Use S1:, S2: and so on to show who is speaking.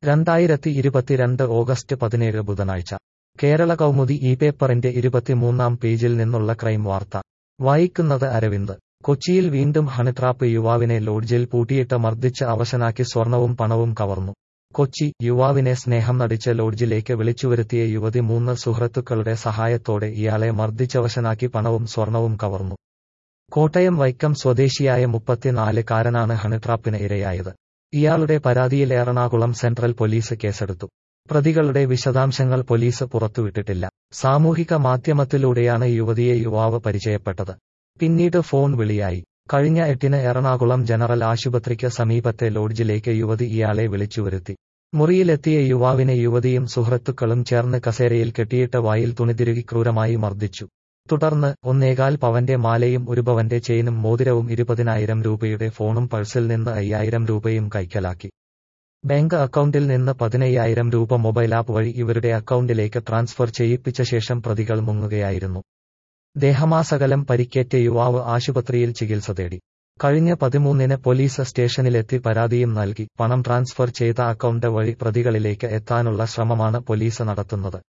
S1: രണ്ടായിരത്തി ഇരുപത്തിരണ്ട് ഓഗസ്റ്റ് പതിനേഴ് ബുധനാഴ്ച കേരള കൗമുദി ഈ പേപ്പറിന്റെ ഇരുപത്തിമൂന്നാം പേജിൽ നിന്നുള്ള ക്രൈം വാർത്ത വായിക്കുന്നത് അരവിന്ദ് കൊച്ചിയിൽ വീണ്ടും ഹണിട്രാപ്പ് യുവാവിനെ ലോഡ്ജിൽ പൂട്ടിയിട്ട് മർദ്ദിച്ച് അവശനാക്കി സ്വർണവും പണവും കവർന്നു കൊച്ചി യുവാവിനെ സ്നേഹം നടിച്ച് ലോഡ്ജിലേക്ക് വിളിച്ചുവരുത്തിയ യുവതി മൂന്ന് സുഹൃത്തുക്കളുടെ സഹായത്തോടെ ഇയാളെ മർദ്ദിച്ചവശനാക്കി പണവും സ്വർണവും കവർന്നു കോട്ടയം വൈക്കം സ്വദേശിയായ മുപ്പത്തിനാല് കാരനാണ് ഹണിട്രാപ്പിന് ഇരയായത് ഇയാളുടെ പരാതിയിൽ എറണാകുളം സെൻട്രൽ പോലീസ് കേസെടുത്തു പ്രതികളുടെ വിശദാംശങ്ങൾ പോലീസ് പുറത്തുവിട്ടിട്ടില്ല സാമൂഹിക മാധ്യമത്തിലൂടെയാണ് യുവതിയെ യുവാവ് പരിചയപ്പെട്ടത് പിന്നീട് ഫോൺ വിളിയായി കഴിഞ്ഞ എട്ടിന് എറണാകുളം ജനറൽ ആശുപത്രിക്ക് സമീപത്തെ ലോഡ്ജിലേക്ക് യുവതി ഇയാളെ വിളിച്ചുവരുത്തി മുറിയിലെത്തിയ യുവാവിനെ യുവതിയും സുഹൃത്തുക്കളും ചേർന്ന് കസേരയിൽ കെട്ടിയിട്ട് വായിൽ തുണിതിരുകി ക്രൂരമായി മർദ്ദിച്ചു തുടർന്ന് ഒന്നേകാൽ പവന്റെ മാലയും ഒരു പവന്റെ ചെയിനും മോതിരവും ഇരുപതിനായിരം രൂപയുടെ ഫോണും പൾസിൽ നിന്ന് അയ്യായിരം രൂപയും കൈക്കലാക്കി ബാങ്ക് അക്കൗണ്ടിൽ നിന്ന് പതിനയ്യായിരം രൂപ മൊബൈൽ ആപ്പ് വഴി ഇവരുടെ അക്കൗണ്ടിലേക്ക് ട്രാൻസ്ഫർ ചെയ്യിപ്പിച്ച ശേഷം പ്രതികൾ മുങ്ങുകയായിരുന്നു ദേഹമാസകലം പരിക്കേറ്റ യുവാവ് ആശുപത്രിയിൽ ചികിത്സ തേടി കഴിഞ്ഞ പതിമൂന്നിന് പോലീസ് സ്റ്റേഷനിലെത്തി പരാതിയും നൽകി പണം ട്രാൻസ്ഫർ ചെയ്ത അക്കൗണ്ട് വഴി പ്രതികളിലേക്ക് എത്താനുള്ള ശ്രമമാണ് പോലീസ് നടത്തുന്നത്